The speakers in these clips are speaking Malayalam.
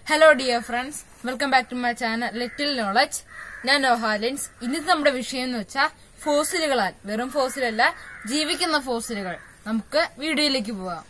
hello dear friends welcome back to my channel little knowledge ഞാൻ നോഹാലിൻസ് ഇന്നത്തെ നമ്മുടെ വിഷയം എന്ന് വെച്ചാൽ ഫോസിലുകളാൽ വെറും ഫോസിലല്ല ജീവിക്കുന്ന ഫോസിലുകൾ നമുക്ക് വീഡിയോയിലേക്ക് പോവാം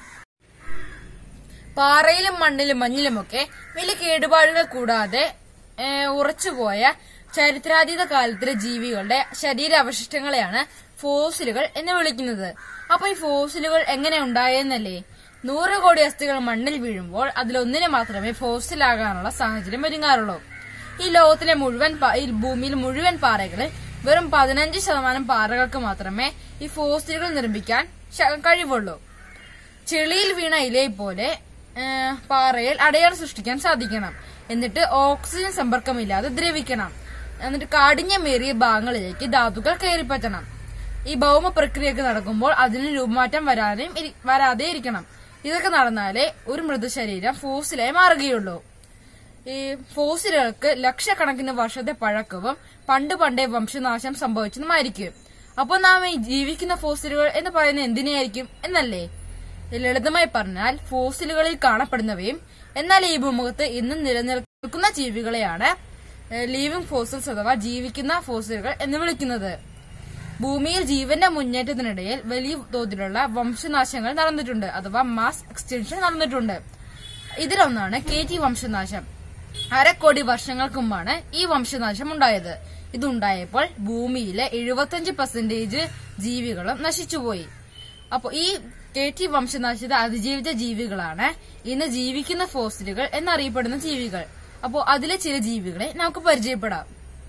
പാറയിലും മണ്ണിലും മഞ്ഞിലുമൊക്കെ വലിയ കേടുപാടുകൾ കൂടാതെ ഏഹ്, ഉറച്ചുപോയ ചരിത്രാതീത കാലത്തിലെ ജീവികളുടെ ശരീരാവശിഷ്ടങ്ങളെയാണ് ഫോസിലുകൾ എന്ന് വിളിക്കുന്നത് അപ്പൊ ഈ ഫോസിലുകൾ എങ്ങനെ ഉണ്ടായെന്നല്ലേ നൂറ് കോടി അസ്ഥികൾ മണ്ണിൽ വീഴുമ്പോൾ അതിലൊന്നിനെ മാത്രമേ ഫോസിലാകാനുള്ള സാഹചര്യം ഒരുങ്ങാറുള്ളൂ ഈ ലോകത്തിലെ മുഴുവൻ പാ- ഈ ഭൂമിയിൽ മുഴുവൻ പാറകളിൽ വെറും പതിനഞ്ച് ശതമാനം പാറകൾക്ക് മാത്രമേ ഈ ഫോസിലുകൾ നിർമ്മിക്കാൻ ശ- കഴിവുള്ളൂ ചെളിയിൽ വീണ ഇലയെ പോലെ ആ, പാറയിൽ അടയാളം സൃഷ്ടിക്കാൻ സാധിക്കണം എന്നിട്ട് ഓക്സിജൻ സമ്പർക്കമില്ലാതെ ദ്രവിക്കണം എന്നിട്ട് കാഠിന്യമേറിയ ഭാഗങ്ങളിലേക്ക് ധാതുക്കൾ കയറിപ്പറ്റണം ഈ ഭൗമ പ്രക്രിയയൊക്കെ നടക്കുമ്പോൾ അതിന് രൂപമാറ്റം വരാതെയും ഇരി- വരാതെ ഇരിക്കണം ഇതൊക്കെ നടന്നാലേ ഒരു മൃതശരീരം ഫോസിലായി മാറുകയുള്ളൂ ഈ ഫോസിലുകൾക്ക് ലക്ഷക്കണക്കിന് വർഷത്തെ പഴക്കവും പണ്ട് പണ്ടേ വംശനാശം സംഭവിച്ചതുമായിരിക്കും അപ്പോൾ നാം ഈ ജീവിക്കുന്ന ഫോസിലുകൾ എന്ന് പറയുന്നത് എന്തിനെയായിരിക്കും എന്നല്ലേ ലളിതമായി പറഞ്ഞാൽ ഫോസിലുകളിൽ കാണപ്പെടുന്നവയും എന്നാൽ ഈ ഭൂമുഖത്ത് ഇന്നും നിലനിൽക്കുന്ന ജീവികളെയാണ് ലീവിംഗ് ഫോസിൽസ് അഥവാ ജീവിക്കുന്ന ഫോസിലുകൾ എന്ന് വിളിക്കുന്നത് ഭൂമിയിൽ ജീവന്റെ മുന്നേറ്റത്തിനിടയിൽ വലിയ തോതിലുള്ള വംശനാശങ്ങൾ നടന്നിട്ടുണ്ട് അഥവാ മാസ് എക്സ്റ്റൻഷൻ നടന്നിട്ടുണ്ട് ഇതിലൊന്നാണ് കെ ടി വംശനാശം അരക്കോടി വർഷങ്ങൾക്ക് മുമ്പാണ് ഈ വംശനാശം ഉണ്ടായത് ഇതുണ്ടായപ്പോൾ ഭൂമിയിലെ എഴുപത്തഞ്ച് പെർസെന്റേജ് ജീവികളും നശിച്ചുപോയി അപ്പൊ ഈ കെ ടി വംശനാശത്തെ അതിജീവിത ജീവികളാണ് ഇന്ന് ജീവിക്കുന്ന ഫോസിലുകൾ എന്നറിയപ്പെടുന്ന ജീവികൾ അപ്പോൾ അതിലെ ചില ജീവികളെ നമുക്ക് പരിചയപ്പെടാം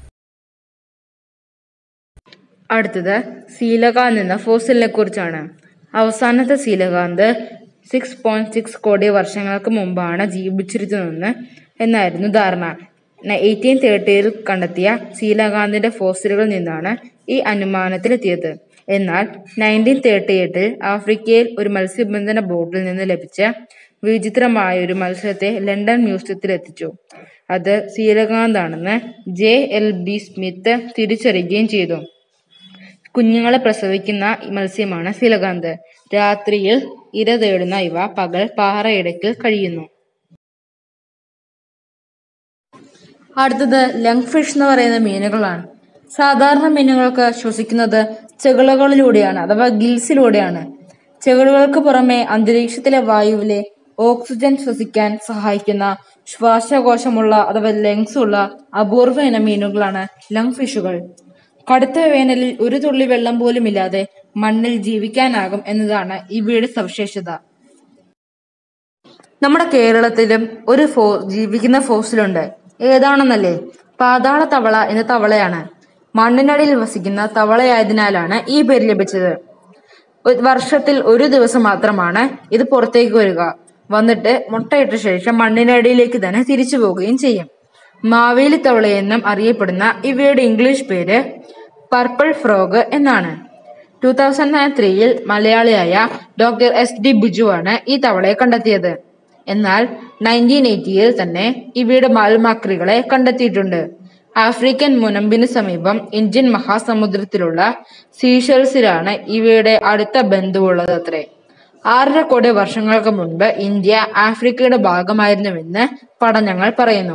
അടുത്തത് സീലകാന്ത് എന്ന ഫോസിലിനെ കുറിച്ചാണ് അവസാനത്തെ സീലകാന്ത് സിക്സ് പോയിന്റ് സിക്സ് കോടി വർഷങ്ങൾക്ക് മുമ്പാണ് ജീവിച്ചിരുന്നതെന്ന് എന്നായിരുന്നു ധാരണ എയ്റ്റീൻ തേർട്ടിയിൽ കണ്ടെത്തിയ സീലകാന്തിന്റെ ഫോസിലുകളിൽ നിന്നാണ് ഈ അനുമാനത്തിലെത്തിയത് എന്നാൽ നയൻറ്റീൻ തേർട്ടി എട്ടിൽ ആഫ്രിക്കയിൽ ഒരു മത്സ്യബന്ധന ബോട്ടിൽ നിന്ന് ലഭിച്ച വിചിത്രമായ ഒരു മത്സ്യത്തെ ലണ്ടൻ മ്യൂസിയത്തിൽ എത്തിച്ചു അത് സീലകാന്താണെന്ന് ജെ എൽ ബി സ്മിത്ത് തിരിച്ചറിയുകയും ചെയ്തു കുഞ്ഞുങ്ങളെ പ്രസവിക്കുന്ന ഈ മത്സ്യമാണ് സിലകാന്ത് രാത്രിയിൽ ഇര തേടുന്ന ഇവ പകൽ പാറയിടയ്ക്ക് കഴിയുന്നു അടുത്തത് ലങ് ഫിഷ് എന്ന് പറയുന്ന മീനുകളാണ് സാധാരണ മീനുകൾക്ക് ശ്വസിക്കുന്നത് ചെകിളുകളിലൂടെയാണ് അഥവാ ഗിൽസിലൂടെയാണ് ചെകിളുകൾക്ക് പുറമെ അന്തരീക്ഷത്തിലെ വായുവിലെ ഓക്സിജൻ ശ്വസിക്കാൻ സഹായിക്കുന്ന ശ്വാസകോശമുള്ള അഥവാ ലങ്സ് ഉള്ള അപൂർവ ഇനം മീനുകളാണ് ലങ് ഫിഷുകൾ കടുത്ത വേനലിൽ ഒരു തുള്ളി വെള്ളം പോലും ഇല്ലാതെ മണ്ണിൽ ജീവിക്കാനാകും എന്നതാണ് ഇവയുടെ സവിശേഷത നമ്മുടെ കേരളത്തിലും ഒരു ഫോ ജീവിക്കുന്ന ഫോസിലുണ്ട് ഏതാണെന്നല്ലേ പാതാള തവള എന്ന തവളയാണ് മണ്ണിനടിയിൽ വസിക്കുന്ന തവളയായതിനാലാണ് ഈ പേര് ലഭിച്ചത് ഒരു വർഷത്തിൽ ഒരു ദിവസം മാത്രമാണ് ഇത് പുറത്തേക്ക് വരിക വന്നിട്ട് മുട്ടയിട്ട ശേഷം മണ്ണിനടിയിലേക്ക് തന്നെ തിരിച്ചു പോവുകയും ചെയ്യും മാവേലി തവളയെന്നും അറിയപ്പെടുന്ന ഇവയുടെ ഇംഗ്ലീഷ് പേര് പർപ്പിൾ ഫ്രോഗ് എന്നാണ് ടൂ തൗസൻഡ് നയൻ ത്രീയിൽ മലയാളിയായ ഡോക്ടർ എസ് ഡി ബിജുവാണ് ഈ തവളയെ കണ്ടെത്തിയത് എന്നാൽ നയൻറ്റീൻ എയ്റ്റിയിൽ തന്നെ ഇവയുടെ മാൽമാക്രികളെ കണ്ടെത്തിയിട്ടുണ്ട് ആഫ്രിക്കൻ മുനമ്പിന് സമീപം ഇന്ത്യൻ മഹാസമുദ്രത്തിലുള്ള സീഷൽസിലാണ് ഇവയുടെ അടുത്ത ബന്ധുവുള്ളത് അത്രേ ആറര കോടി വർഷങ്ങൾക്ക് മുൻപ് ഇന്ത്യ ആഫ്രിക്കയുടെ ഭാഗമായിരുന്നുവെന്ന് പഠനങ്ങൾ പറയുന്നു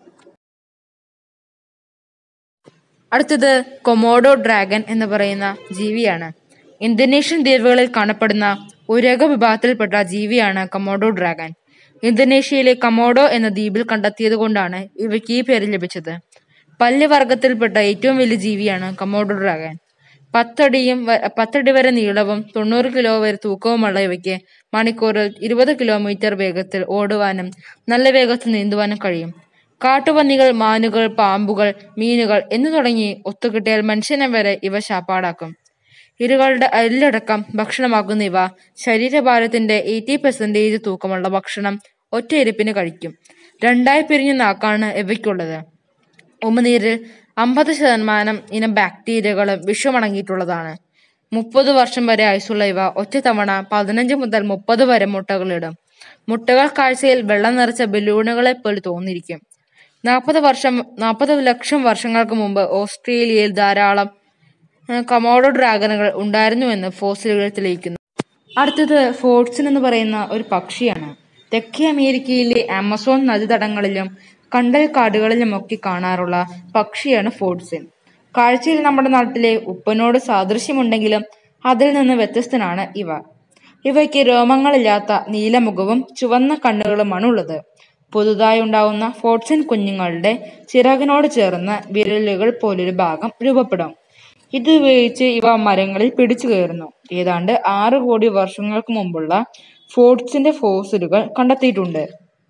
അടുത്തത് കൊമോഡോ ഡ്രാഗൺ എന്ന് പറയുന്ന ജീവിയാണ് ഇന്തോനേഷ്യൻ ദ്വീപുകളിൽ കാണപ്പെടുന്ന ഉരക വിഭാഗത്തിൽപ്പെട്ട ജീവിയാണ് കൊമോഡോ ഡ്രാഗൺ ഇന്തോനേഷ്യയിലെ കമോഡോ എന്ന ദ്വീപിൽ കണ്ടെത്തിയത് കൊണ്ടാണ് ഇവയ്ക്ക് ഈ പേര് ലഭിച്ചത് പല്ല് വർഗത്തിൽപ്പെട്ട ഏറ്റവും വലിയ ജീവിയാണ് കമോഡോ ഡ്രാഗൺ പത്തടിയും വ- പത്തടി വരെ നീളവും തൊണ്ണൂറ് കിലോ വരെ തൂക്കവുമുള്ള ഇവയ്ക്ക് മണിക്കൂറിൽ ഇരുപത് കിലോമീറ്റർ വേഗത്തിൽ ഓടുവാനും നല്ല വേഗത്തിൽ നീന്തുവാനും കഴിയും കാട്ടുപന്നികൾ മാനുകൾ പാമ്പുകൾ മീനുകൾ എന്നു തുടങ്ങി ഒത്തുകിട്ടിയാൽ മനുഷ്യനെ വരെ ഇവ ശാപ്പാടാക്കും ഇരകളുടെ അരിലടക്കം ഭക്ഷണമാക്കുന്ന ഇവ ശരീരഭാരത്തിന്റെ എയ്റ്റി പെർസെന്റേജ് തൂക്കമുള്ള ഭക്ഷണം ഒറ്റയിരുപ്പിന് കഴിക്കും രണ്ടായി പിരിഞ്ഞ നാക്കാണ് ഇവയ്ക്കുള്ളത് ഉമിനീരിൽ അമ്പത് ശതമാനം ഇനം ബാക്ടീരിയകളും വിഷമടങ്ങിയിട്ടുള്ളതാണ് മുപ്പത് വർഷം വരെ ആയുസുള്ള ഇവ ഒറ്റത്തവണ പതിനഞ്ച് മുതൽ മുപ്പത് വരെ മുട്ടകളിടും മുട്ടകൾ കാഴ്ചയിൽ വെള്ളം നിറച്ച ബലൂണുകളെ പോലെ തോന്നിയിരിക്കും നാൽപ്പത് വർഷം നാൽപ്പത് ലക്ഷം വർഷങ്ങൾക്ക് മുമ്പ് ഓസ്ട്രേലിയയിൽ ധാരാളം ഏഹ്, കമോഡോ ഡ്രാഗണുകൾ ഉണ്ടായിരുന്നുവെന്ന് ഫോസിലുകൾ തെളിയിക്കുന്നു അടുത്തത് ഫോർട്സിൻ എന്ന് പറയുന്ന ഒരു പക്ഷിയാണ് തെക്കേ അമേരിക്കയിലെ ആമസോൺ നദീതടങ്ങളിലും കണ്ടൽ കാടുകളിലുമൊക്കെ കാണാറുള്ള പക്ഷിയാണ് ഫോർട്സിൻ കാഴ്ചയിൽ നമ്മുടെ നാട്ടിലെ ഉപ്പനോട് സാദൃശ്യമുണ്ടെങ്കിലും അതിൽ നിന്ന് വ്യത്യസ്തനാണ് ഇവ ഇവയ്ക്ക് രോമങ്ങളില്ലാത്ത നീലമുഖവും ചുവന്ന കണ്ണുകളുമാണ് ഉള്ളത് പുതുതായി ഉണ്ടാവുന്ന ഫോർട്സിൻ കുഞ്ഞുങ്ങളുടെ ചിറകിനോട് ചേർന്ന് വിരലുകൾ പോലൊരു ഭാഗം രൂപപ്പെടും ഇത് ഉപയോഗിച്ച് ഇവ മരങ്ങളിൽ പിടിച്ചു കയറുന്നു ഏതാണ്ട് ആറ് കോടി വർഷങ്ങൾക്ക് മുമ്പുള്ള ഫോർട്സിന്റെ ഫോസിലുകൾ കണ്ടെത്തിയിട്ടുണ്ട്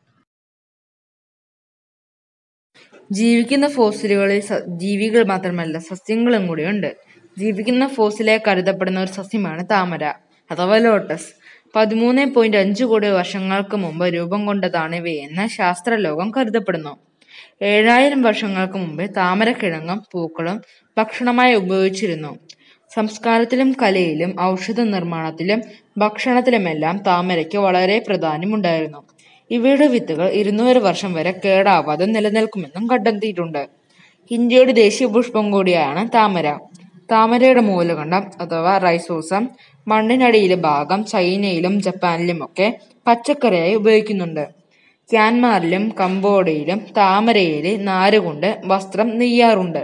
ജീവിക്കുന്ന ഫോസിലുകളിൽ സ- ജീവികൾ മാത്രമല്ല സസ്യങ്ങളും കൂടിയുണ്ട് ജീവിക്കുന്ന ഫോസിലായി കരുതപ്പെടുന്ന ഒരു സസ്യമാണ് താമര അഥവാ ലോട്ടസ് പതിമൂന്ന് പോയിന്റ് അഞ്ച് കോടി വർഷങ്ങൾക്ക് മുമ്പ് രൂപം കൊണ്ടതാണ് ഇവയെന്ന് ശാസ്ത്രലോകം കരുതപ്പെടുന്നു ഏഴായിരം വർഷങ്ങൾക്ക് മുമ്പ് താമരക്കിഴങ്ങും പൂക്കളും ഭക്ഷണമായി ഉപയോഗിച്ചിരുന്നു സംസ്കാരത്തിലും കലയിലും ഔഷധ നിർമ്മാണത്തിലും ഭക്ഷണത്തിലുമെല്ലാം താമരയ്ക്ക് വളരെ പ്രാധാന്യമുണ്ടായിരുന്നു ഇവയുടെ വിത്തുകൾ ഇരുന്നൂറ് വർഷം വരെ കേടാവാതെ നിലനിൽക്കുമെന്നും കണ്ടെത്തിയിട്ടുണ്ട് ഇന്ത്യയുടെ ദേശീയ പുഷ്പം കൂടിയാണ് താമര താമരയുടെ മൂലകണ്ഡം അഥവാ റൈസോസം മണ്ണിനടിയിലെ ഭാഗം ചൈനയിലും ജപ്പാനിലുമൊക്കെ പച്ചക്കറിയായി ഉപയോഗിക്കുന്നുണ്ട് ക്യാൻമാറിലും കംബോഡിയയിലും താമരയിലെ നാരുകൊണ്ട് വസ്ത്രം നെയ്യാറുണ്ട്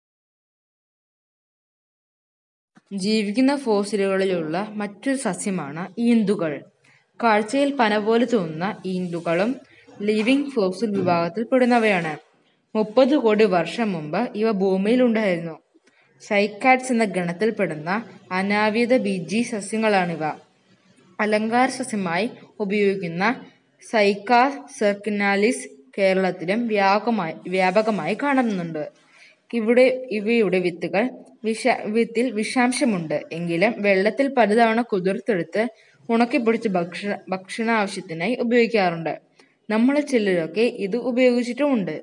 ജീവിക്കുന്ന ഫോസിലുകളിലുള്ള മറ്റൊരു സസ്യമാണ് ഈന്തുകൾ കാഴ്ചയിൽ പന പോലെ തോന്നുന്ന ഈന്തുകളും ലിവിംഗ് ഫോസിൽ വിഭാഗത്തിൽ പെടുന്നവയാണ് മുപ്പത് കോടി വർഷം മുമ്പ് ഇവ ഭൂമിയിലുണ്ടായിരുന്നു സൈക്കാറ്റ്സ് എന്ന ഗണത്തിൽപ്പെടുന്ന അനാവ്യത ബീജി സസ്യങ്ങളാണിവ അലങ്കാര സസ്യമായി ഉപയോഗിക്കുന്ന സൈക്കാ സെർക്കിനാലിസ് കേരളത്തിലും വ്യാപകമായി വ്യാപകമായി കാണുന്നുണ്ട് ഇവിടെ ഇവയുടെ വിത്തുകൾ വിഷ വിത്തിൽ വിഷാംശമുണ്ട് എങ്കിലും വെള്ളത്തിൽ പലതവണ കുതിർത്തെടുത്ത് ഉണക്കിപ്പൊടിച്ച് ഭക്ഷണ ഭക്ഷണ ആവശ്യത്തിനായി ഉപയോഗിക്കാറുണ്ട് നമ്മൾ ചിലരൊക്കെ ഇത് ഉപയോഗിച്ചിട്ടുമുണ്ട്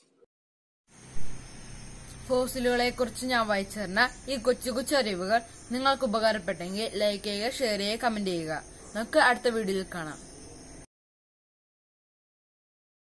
ഫോസിലുകളെ കുറിച്ച് ഞാൻ വായിച്ചു തരുന്ന ഈ കൊച്ചു കൊച്ചു അറിവുകൾ നിങ്ങൾക്ക് ഉപകാരപ്പെട്ടെങ്കിൽ ലൈക്ക് ചെയ്യുക ഷെയർ ചെയ്യുക കമന്റ് ചെയ്യുക നമുക്ക് അടുത്ത വീഡിയോയിൽ കാണാം